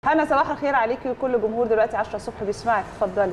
هنا صباح الخير عليكي وكل جمهور دلوقتي 10 الصبح بيسمعك اتفضلي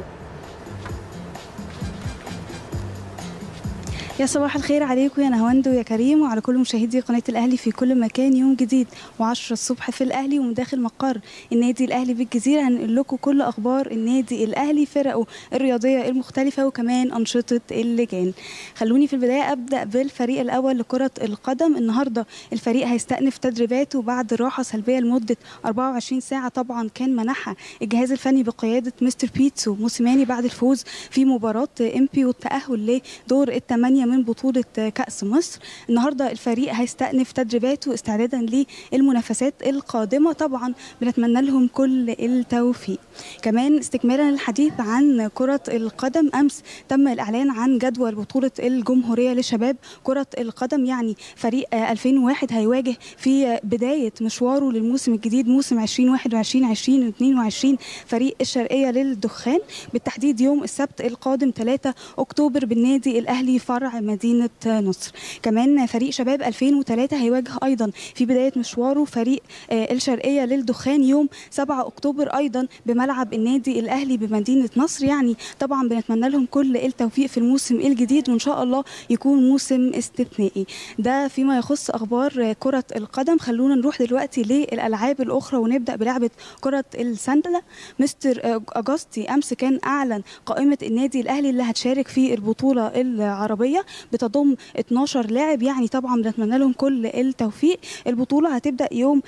يا صباح الخير عليكم يا نهاوند ويا كريم وعلى كل مشاهدي قناه الاهلي في كل مكان يوم جديد و10 الصبح في الاهلي ومن داخل مقر النادي الاهلي بالجزيره هنقول لكم كل اخبار النادي الاهلي فرقه الرياضيه المختلفه وكمان انشطه اللجان خلوني في البدايه ابدا بالفريق الاول لكره القدم النهارده الفريق هيستأنف تدريباته بعد راحه سلبيه لمده 24 ساعه طبعا كان منحها الجهاز الفني بقياده مستر بيتسو موسيماني بعد الفوز في مباراه امبي والتاهل لدور الثمانيه من بطولة كأس مصر النهاردة الفريق هيستأنف تدريباته استعدادا للمنافسات القادمة طبعا بنتمنى لهم كل التوفيق كمان استكمالا للحديث عن كرة القدم أمس تم الإعلان عن جدول بطولة الجمهورية لشباب كرة القدم يعني فريق 2001 هيواجه في بداية مشواره للموسم الجديد موسم 2021 2022 فريق الشرقية للدخان بالتحديد يوم السبت القادم 3 أكتوبر بالنادي الأهلي فرع مدينة نصر كمان فريق شباب 2003 هيواجه أيضا في بداية مشواره فريق الشرقية للدخان يوم 7 أكتوبر أيضا بملعب النادي الأهلي بمدينة نصر يعني طبعا بنتمنى لهم كل التوفيق في الموسم الجديد وإن شاء الله يكون موسم استثنائي ده فيما يخص أخبار كرة القدم خلونا نروح دلوقتي للألعاب الأخرى ونبدأ بلعبة كرة السندلة مستر أجاستي أمس كان أعلن قائمة النادي الأهلي اللي هتشارك في البطولة العربية بتضم 12 لاعب يعني طبعا بنتمنى لهم كل التوفيق البطوله هتبدا يوم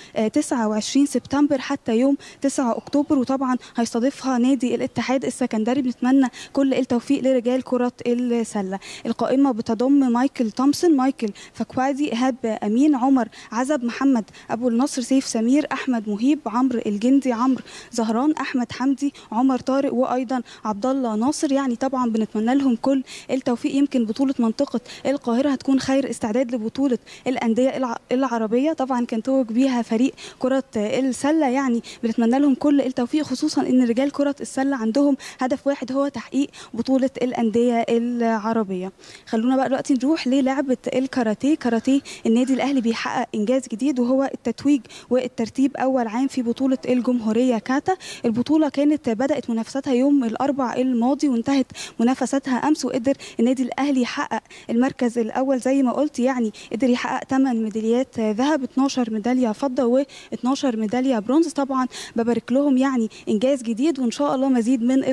29 سبتمبر حتى يوم 9 اكتوبر وطبعا هيستضيفها نادي الاتحاد السكندري بنتمنى كل التوفيق لرجال كره السله القائمه بتضم مايكل تومسون مايكل فكوادي ايهاب امين عمر عزب محمد ابو النصر سيف سمير احمد مهيب عمرو الجندي عمرو زهران احمد حمدي عمر طارق وايضا عبد الله ناصر يعني طبعا بنتمنى لهم كل التوفيق يمكن بطوله منطقه القاهره هتكون خير استعداد لبطوله الانديه العربيه طبعا كان توج بيها فريق كره السله يعني بنتمنى لهم كل التوفيق خصوصا ان رجال كره السله عندهم هدف واحد هو تحقيق بطوله الانديه العربيه خلونا بقى دلوقتي نروح للعبه الكاراتيه كاراتيه النادي الاهلي بيحقق انجاز جديد وهو التتويج والترتيب اول عام في بطوله الجمهوريه كاتا البطوله كانت بدات منافساتها يوم الاربع الماضي وانتهت منافساتها امس وقدر النادي الاهلي يحقق المركز الاول زي ما قلت يعني قدر يحقق 8 ميداليات ذهب 12 ميداليه فضه و12 ميداليه برونز طبعا ببارك لهم يعني انجاز جديد وان شاء الله مزيد من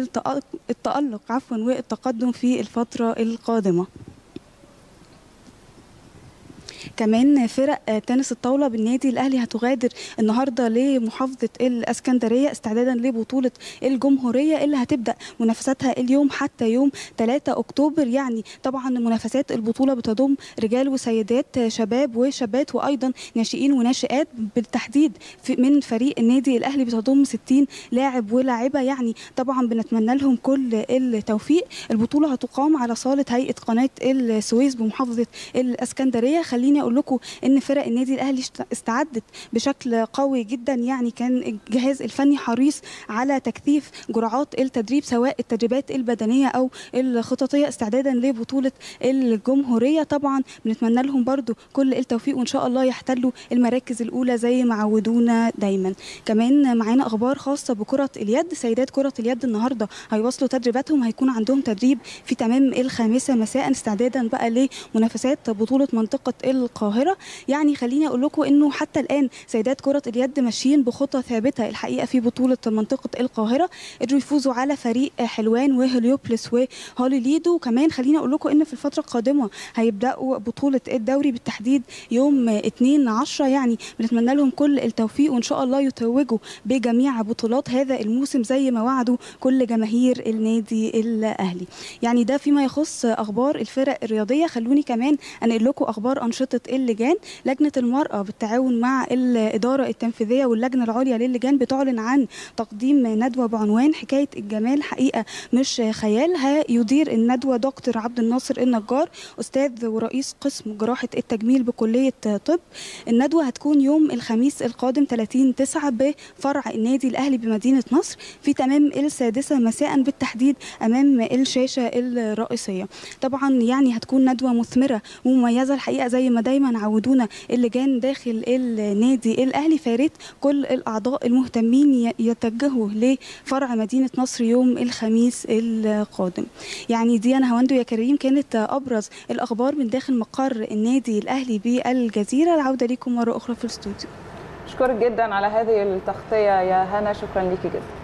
التالق عفوا والتقدم في الفتره القادمه كمان فرق تنس الطاوله بالنادي الاهلي هتغادر النهارده لمحافظه الاسكندريه استعدادا لبطوله الجمهوريه اللي هتبدا منافساتها اليوم حتى يوم 3 اكتوبر يعني طبعا منافسات البطوله بتضم رجال وسيدات شباب وشابات وايضا ناشئين وناشئات بالتحديد من فريق النادي الاهلي بتضم 60 لاعب ولاعبه يعني طبعا بنتمنى لهم كل التوفيق البطوله هتقام على صاله هيئه قناه السويس بمحافظه الاسكندريه خليني اقول لكم ان فرق النادي الاهلي استعدت بشكل قوي جدا يعني كان الجهاز الفني حريص على تكثيف جرعات التدريب سواء التدريبات البدنيه او الخططيه استعدادا لبطوله الجمهوريه طبعا بنتمنى لهم برضو كل التوفيق وان شاء الله يحتلوا المراكز الاولى زي ما عودونا دايما كمان معانا اخبار خاصه بكره اليد سيدات كره اليد النهارده هيواصلوا تدريباتهم هيكون عندهم تدريب في تمام الخامسه مساء استعدادا بقى لمنافسات بطوله منطقه القاهره يعني خليني اقول لكم انه حتى الان سيدات كره اليد ماشيين بخطى ثابته الحقيقه في بطوله منطقه القاهره قدروا يفوزوا على فريق حلوان وهليوبلس وهوليليدو وكمان خليني اقول لكم ان في الفتره القادمه هيبداوا بطوله الدوري بالتحديد يوم 2 10 يعني بنتمنى لهم كل التوفيق وان شاء الله يتوجوا بجميع بطولات هذا الموسم زي ما وعدوا كل جماهير النادي الاهلي يعني ده فيما يخص اخبار الفرق الرياضيه خلوني كمان انقل لكم اخبار انشطه اللجان لجنه المراه بالتعاون مع الاداره التنفيذيه واللجنه العليا للجان بتعلن عن تقديم ندوه بعنوان حكايه الجمال حقيقه مش خيال هيدير الندوه دكتور عبد الناصر النجار استاذ ورئيس قسم جراحه التجميل بكليه طب الندوه هتكون يوم الخميس القادم 30 9 بفرع النادي الاهلي بمدينه نصر في تمام السادسه مساء بالتحديد امام الشاشه الرئيسيه طبعا يعني هتكون ندوه مثمره ومميزه الحقيقه زي ما ما دايما عودونا اللجان داخل النادي الاهلي فياريت كل الاعضاء المهتمين يتجهوا لفرع مدينه نصر يوم الخميس القادم يعني ديانا هوندو يا كريم كانت ابرز الاخبار من داخل مقر النادي الاهلي بالجزيره العوده لكم مره اخرى في الاستوديو اشكرك جدا على هذه التغطيه يا هنا شكرا ليكي جدا